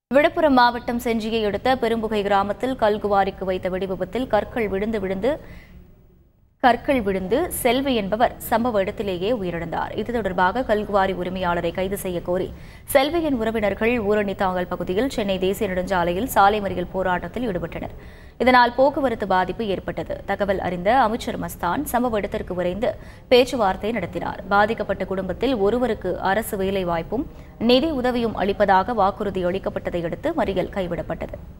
விழுப்புரம் மாவட்டம் செஞ்சியை அடுத்த பெரும்புகை கிராமத்தில் கல்குவாரிக்கு வைத்த வெடிவிபத்தில் கற்கள் விழுந்து விழுந்து கற்கள் விழுந்து செல்வி என்பவர் சம்பவ இடத்திலேயே உயிரிழந்தார் இது தொடர்பாக கல்குவாரி உரிமையாளரை கைது செய்ய கோரி செல்வியின் உறவினர்கள் ஊரணித்தாங்கல் பகுதியில் சென்னை தேசிய நெடுஞ்சாலையில் சாலை மறியல் போராட்டத்தில் ஈடுபட்டனர் இதனால் போக்குவரத்து பாதிப்பு ஏற்பட்டது தகவல் அறிந்த அமைச்சர் மஸ்தான் சம்பவ இடத்திற்கு விரைந்து பேச்சுவார்த்தை நடத்தினார் பாதிக்கப்பட்ட குடும்பத்தில் ஒருவருக்கு அரசு வேலைவாய்ப்பும் நிதி உதவியும் அளிப்பதாக வாக்குறுதி அளிக்கப்பட்டதை அடுத்து மறியல் கைவிடப்பட்டது